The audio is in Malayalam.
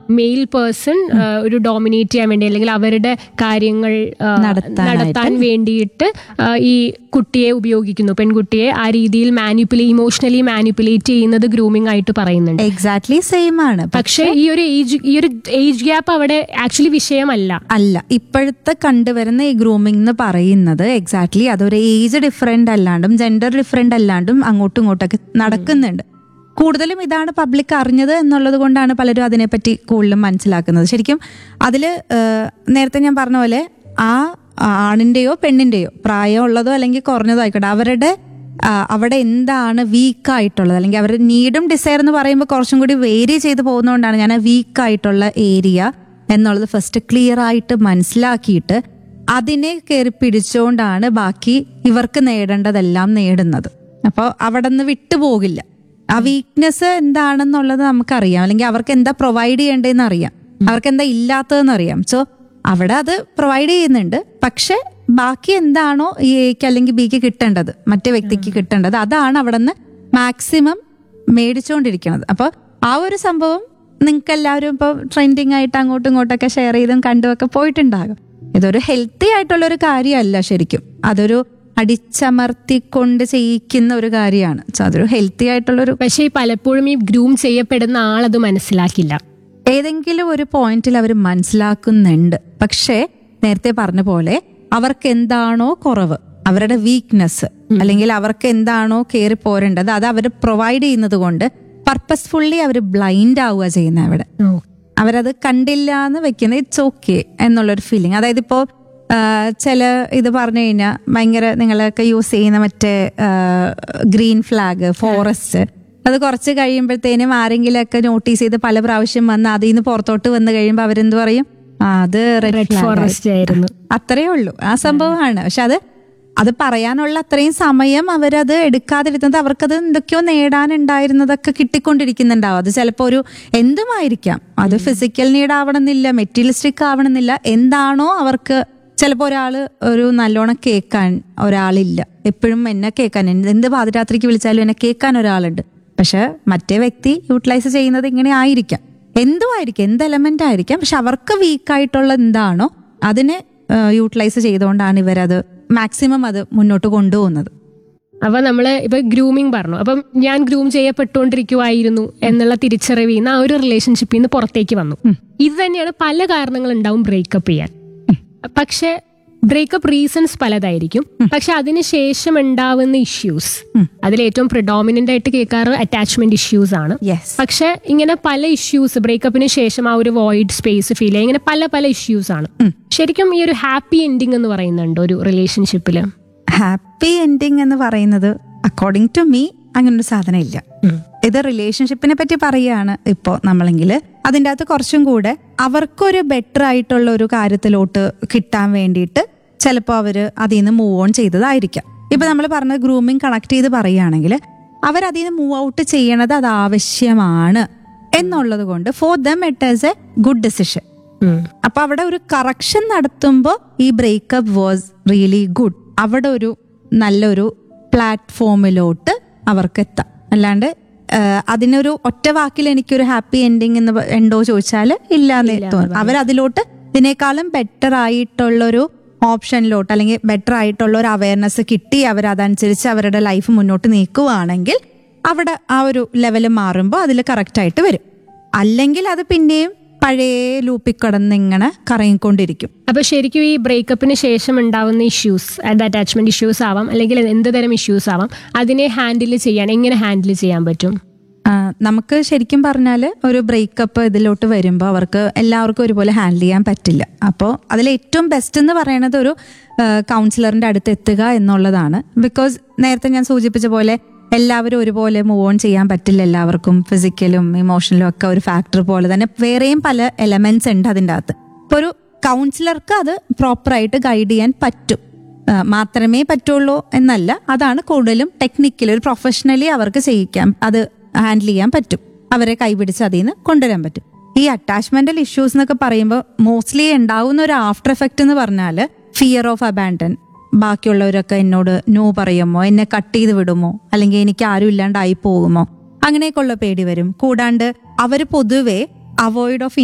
മെയിൽ പേഴ്സൺ ഒരു ഡോമിനേറ്റ് ചെയ്യാൻ വേണ്ടി അല്ലെങ്കിൽ അവരുടെ കാര്യങ്ങൾ ആ, നടത്താനായിട്ട്. നടത്താൻ വേണ്ടിയിട്ട് ആ, ഈ കുട്ടിയെ ഉപയോഗിക്കുന്നു പെൺകുട്ടിയെ ആ രീതിയിൽ മാനിപ്പുലേ ഇമോഷണലി മാനിപ്പുലേറ്റ് ചെയ്യുന്നത് ഗ്രൂമിംഗ് ആയിട്ട് പറയുന്നുണ്ട് എക്സാക്ട്ലി സെയിം ആണ് പക്ഷേ ഈ ഒരു ഏജ് ഈ ഒരു ഏജ് ഗ്യാപ്പ് അവിടെ ആക്ച്വലി വിഷയമല്ല അല്ല ഇപ്പോഴത്തെ കണ്ടുവരുന്ന ഈ ഗ്രൂമിംഗ് എന്ന് പറയുന്നത് എക്സാക്ട്ലി അതൊരു ഏജ് ഡിഫറെന്റ് അല്ലാണ്ടും ജെൻഡർ ഡിഫറെന്റ് അല്ലാണ്ടും അങ്ങോട്ടും ഇങ്ങോട്ടൊക്കെ നടക്കുന്നുണ്ട് കൂടുതലും ഇതാണ് പബ്ലിക് അറിഞ്ഞത് എന്നുള്ളത് കൊണ്ടാണ് പലരും അതിനെപ്പറ്റി കൂടുതലും മനസ്സിലാക്കുന്നത് ശരിക്കും അതിൽ നേരത്തെ ഞാൻ പറഞ്ഞ പോലെ ആ ആണിന്റെയോ പെണ്ണിന്റെയോ പ്രായമുള്ളതോ അല്ലെങ്കിൽ കുറഞ്ഞതോ ആയിക്കോട്ടെ അവരുടെ ആ, അവിടെ എന്താണ് വീക്കായിട്ടുള്ളത് അല്ലെങ്കിൽ അവരുടെ നീഡും ഡിസയർ എന്ന് പറയുമ്പോൾ കുറച്ചും കൂടി വേരി ചെയ്ത് പോകുന്നതുകൊണ്ടാണ് ഞാൻ വീക്കായിട്ടുള്ള ഏരിയ എന്നുള്ളത് ഫസ്റ്റ് ക്ലിയർ ആയിട്ട് മനസ്സിലാക്കിയിട്ട് അതിനെ കയറി പിടിച്ചുകൊണ്ടാണ് ബാക്കി ഇവർക്ക് നേടേണ്ടതെല്ലാം നേടുന്നത് അപ്പോൾ അവിടെ നിന്ന് വിട്ടുപോകില്ല ആ വീക്ക്നെസ് എന്താണെന്നുള്ളത് നമുക്കറിയാം അല്ലെങ്കിൽ അവർക്ക് എന്താ പ്രൊവൈഡ് ചെയ്യേണ്ടതെന്ന് അറിയാം അവർക്ക് എന്താ ഇല്ലാത്തതെന്ന് അറിയാം സോ അവിടെ അത് പ്രൊവൈഡ് ചെയ്യുന്നുണ്ട് പക്ഷെ ബാക്കി എന്താണോ ഈ എക്ക് അല്ലെങ്കിൽ ബിക്ക് കിട്ടേണ്ടത് മറ്റേ വ്യക്തിക്ക് കിട്ടേണ്ടത് അതാണ് അവിടെ നിന്ന് മാക്സിമം മേടിച്ചുകൊണ്ടിരിക്കുന്നത് അപ്പോൾ ആ ഒരു സംഭവം നിങ്ങൾക്ക് എല്ലാവരും ഇപ്പോൾ ട്രെൻഡിങ് ആയിട്ട് അങ്ങോട്ടും ഇങ്ങോട്ടൊക്കെ ഷെയർ ചെയ്തും കണ്ടുമൊക്കെ പോയിട്ടുണ്ടാകും ഇതൊരു ഹെൽത്തി ആയിട്ടുള്ള ഒരു കാര്യമല്ല ശരിക്കും അതൊരു അടിച്ചമർത്തിക്കൊണ്ട് ചെയ്യിക്കുന്ന ഒരു കാര്യമാണ് സോ അതൊരു ഹെൽത്തി ആയിട്ടുള്ളൊരു പക്ഷേ ഈ പലപ്പോഴും ഈ ഗ്രൂം ചെയ്യപ്പെടുന്ന ആളത് മനസ്സിലാക്കില്ല ഏതെങ്കിലും ഒരു പോയിന്റിൽ അവർ മനസ്സിലാക്കുന്നുണ്ട് പക്ഷേ നേരത്തെ പറഞ്ഞ പോലെ അവർക്ക് എന്താണോ കുറവ് അവരുടെ വീക്ക്നെസ് അല്ലെങ്കിൽ അവർക്ക് എന്താണോ കയറി പോരേണ്ടത് അത് അവർ പ്രൊവൈഡ് ചെയ്യുന്നത് കൊണ്ട് പർപ്പസ്ഫുള്ളി അവർ ബ്ലൈൻഡ് ആവുക ചെയ്യുന്നത് അവിടെ അവരത് കണ്ടില്ല എന്ന് വെക്കുന്നത് ഇറ്റ്സ് ഓക്കെ എന്നുള്ളൊരു ഫീലിംഗ് അതായത് ഇപ്പോൾ ചില ഇത് പറഞ്ഞു കഴിഞ്ഞാൽ ഭയങ്കര നിങ്ങളൊക്കെ യൂസ് ചെയ്യുന്ന മറ്റേ ഗ്രീൻ ഫ്ലാഗ് ഫോറസ്റ്റ് അത് കുറച്ച് കഴിയുമ്പോഴത്തേനും ആരെങ്കിലുമൊക്കെ നോട്ടീസ് ചെയ്ത് പല പ്രാവശ്യം വന്ന് അതിൽ നിന്ന് പുറത്തോട്ട് വന്ന് കഴിയുമ്പോൾ അവരെന്ത് പറയും ആ അത് റെഡ് റെഡ് ഫോറസ്റ്റ് ആയിരുന്നു അത്രേ ഉള്ളൂ ആ സംഭവമാണ് പക്ഷെ അത് അത് പറയാനുള്ള അത്രയും സമയം അവരത് എടുക്കാതിരുന്നത് അവർക്കത് എന്തൊക്കെയോ നേടാനുണ്ടായിരുന്നതൊക്കെ കിട്ടിക്കൊണ്ടിരിക്കുന്നുണ്ടാവും അത് ചിലപ്പോൾ ഒരു എന്തുമായിരിക്കാം അത് ഫിസിക്കൽ നീഡ് ആവണമെന്നില്ല മെറ്റീരിയലിസ്റ്റിക് ആവണമെന്നില്ല എന്താണോ അവർക്ക് ചിലപ്പോൾ ഒരാള് ഒരു നല്ലോണം കേൾക്കാൻ ഒരാളില്ല എപ്പോഴും എന്നെ കേൾക്കാൻ എന്ത് എന്ത് പാതിരാത്രിക്ക് വിളിച്ചാലും എന്നെ കേൾക്കാൻ ഒരാളുണ്ട് പക്ഷെ മറ്റേ വ്യക്തി യൂട്ടിലൈസ് ചെയ്യുന്നത് ഇങ്ങനെ ആയിരിക്കാം എന്തുമായിരിക്കും എന്ത് എലമെന്റ് ആയിരിക്കാം പക്ഷെ അവർക്ക് വീക്കായിട്ടുള്ള എന്താണോ അതിനെ യൂട്ടിലൈസ് ചെയ്തുകൊണ്ടാണ് ഇവരത് മാക്സിമം അത് മുന്നോട്ട് കൊണ്ടുപോകുന്നത് അപ്പൊ നമ്മള് ഇപ്പൊ ഗ്രൂമിംഗ് പറഞ്ഞു അപ്പം ഞാൻ ഗ്രൂം ചെയ്യപ്പെട്ടുകൊണ്ടിരിക്കുവായിരുന്നു എന്നുള്ള തിരിച്ചറിവിൽ നിന്ന് ആ ഒരു റിലേഷൻഷിപ്പിൽ നിന്ന് പുറത്തേക്ക് വന്നു ഇത് തന്നെയാണ് പല കാരണങ്ങൾ ഉണ്ടാവും ബ്രേക്കപ്പ് ചെയ്യാൻ പക്ഷെ ബ്രേക്കപ്പ് റീസൺസ് പലതായിരിക്കും പക്ഷെ അതിനുശേഷം ഉണ്ടാവുന്ന ഇഷ്യൂസ് അതിൽ ഏറ്റവും പ്രിഡോമിനന്റ് ആയിട്ട് കേൾക്കാറ് അറ്റാച്ച്മെന്റ് ഇഷ്യൂസ് ആണ് യെസ് പക്ഷെ ഇങ്ങനെ പല ഇഷ്യൂസ് ബ്രേക്കപ്പിന് ശേഷം ആ ഒരു വോയിഡ് സ്പേസ് ഫീൽ ചെയ്യുക ഇങ്ങനെ പല പല ഇഷ്യൂസ് ആണ് ശരിക്കും ഈ ഒരു ഹാപ്പി എൻഡിങ് എന്ന് പറയുന്നുണ്ട് ഒരു റിലേഷൻഷിപ്പില് ഹാപ്പി എൻഡിങ് എന്ന് പറയുന്നത് അക്കോർഡിംഗ് ടു മീ അങ്ങനെ ഒരു സാധനം ഇല്ല ഇത് റിലേഷൻഷിപ്പിനെ പറ്റി പറയുകയാണ് ഇപ്പോൾ നമ്മളെങ്കിൽ അതിൻ്റെ അകത്ത് കുറച്ചും കൂടെ അവർക്കൊരു ബെറ്റർ ആയിട്ടുള്ള ഒരു കാര്യത്തിലോട്ട് കിട്ടാൻ വേണ്ടിയിട്ട് ചിലപ്പോൾ അവർ അതിൽ നിന്ന് മൂവ് ഓൺ ചെയ്തതായിരിക്കാം ഇപ്പൊ നമ്മൾ പറഞ്ഞ ഗ്രൂമിങ് കണക്ട് ചെയ്ത് പറയുകയാണെങ്കിൽ അവർ അതിൽ നിന്ന് മൂവ് ഔട്ട് ചെയ്യണത് അത് ആവശ്യമാണ് എന്നുള്ളത് കൊണ്ട് for them it as a good decision അപ്പൊ അവിടെ ഒരു കറക്ഷൻ നടത്തുമ്പോൾ ഈ ബ്രേക്കപ്പ് വാസ് റിയലി ഗുഡ് അവിടെ ഒരു നല്ലൊരു പ്ലാറ്റ്ഫോമിലോട്ട് അവർക്ക് എത്താം അല്ലാണ്ട് ആ, അതിനൊരു ഒറ്റ വാക്കിൽ എനിക്കൊരു ഹാപ്പി എൻഡിങ് എന്ന് പ- ഉണ്ടോ ചോദിച്ചാൽ ഇല്ല എന്ന് തോന്നുന്നു അവരതിലോട്ട് ഇതിനേക്കാളും ബെറ്റർ ആയിട്ടുള്ളൊരു ഓപ്ഷനിലോട്ട് അല്ലെങ്കിൽ ബെറ്റർ ആയിട്ടുള്ള ഒരു അവയർനെസ് കിട്ടി അവരതനുസരിച്ച് അവരുടെ ലൈഫ് മുന്നോട്ട് നീക്കുവാണെങ്കിൽ അവിടെ ആ ഒരു ലെവൽ മാറുമ്പോൾ അതിൽ കറക്റ്റ് ആയിട്ട് വരും അല്ലെങ്കിൽ അത് പിന്നെയും പഴയ ലൂപ്പിൽ കിടന്ന് ഇങ്ങനെ കറങ്ങിക്കൊണ്ടിരിക്കും അപ്പൊ ശരിക്കും ഈ ബ്രേക്കപ്പിന് ശേഷം ഉണ്ടാവുന്ന ഇഷ്യൂസ് അത് അറ്റാച്ച്മെന്റ് ഇഷ്യൂസ് ആവാം അല്ലെങ്കിൽ എന്ത് തരം ഇഷ്യൂസ് ആവാം അതിനെ ഹാൻഡിൽ ചെയ്യാൻ എങ്ങനെ ഹാൻഡിൽ ചെയ്യാൻ പറ്റും ആ, നമുക്ക് ശരിക്കും പറഞ്ഞാൽ ഒരു ബ്രേക്കപ്പ് ഇതിലോട്ട് വരുമ്പോൾ അവർക്ക് എല്ലാവർക്കും ഒരുപോലെ ഹാൻഡിൽ ചെയ്യാൻ പറ്റില്ല അപ്പോൾ അതിൽ ഏറ്റവും ബെസ്റ്റ് എന്ന് പറയുന്നത് ഒരു കൗൺസിലറിന്റെ അടുത്ത് എത്തുക എന്നുള്ളതാണ് ബിക്കോസ് നേരത്തെ ഞാൻ സൂചിപ്പിച്ച പോലെ എല്ലാവരും ഒരുപോലെ മൂവ് ഓൺ ചെയ്യാൻ പറ്റില്ല എല്ലാവർക്കും ഫിസിക്കലും ഇമോഷണലും ഒക്കെ ഒരു ഫാക്ടർ പോലെ തന്നെ വേറെയും പല എലമെന്റ്സ് ഉണ്ട് അതിൻ്റെ അകത്ത് ഇപ്പോൾ ഒരു കൗൺസിലർക്ക് അത് പ്രോപ്പറായിട്ട് ഗൈഡ് ചെയ്യാൻ പറ്റും ആ, മാത്രമേ പറ്റുള്ളൂ എന്നല്ല അതാണ് കൂടുതലും ടെക്നിക്കലി ഒരു പ്രൊഫഷണലി അവർക്ക് ചെയ്യിക്കാൻ അത് ഹാൻഡിൽ ചെയ്യാൻ പറ്റും അവരെ കൈപിടിച്ച് അതിൽ നിന്ന് കൊണ്ടുവരാൻ പറ്റും ഈ അറ്റാച്ച്മെന്റൽ ഇഷ്യൂസ് എന്നൊക്കെ പറയുമ്പോൾ മോസ്റ്റ്ലി ഉണ്ടാവുന്ന ഒരു ആഫ്റ്റർ എഫക്റ്റ് എന്ന് പറഞ്ഞാൽ ഫിയർ ഓഫ് അബാൻഡൻ ബാക്കിയുള്ളവരൊക്കെ എന്നോട് നോ പറയുമോ എന്നെ കട്ട് ചെയ്ത് വിടുമോ അല്ലെങ്കിൽ എനിക്ക് ആരും ഇല്ലാണ്ടായി പോകുമോ അങ്ങനെയൊക്കെയുള്ള പേടി വരും കൂടാണ്ട് അവർ പൊതുവെ അവോയ്ഡ് ഓഫ്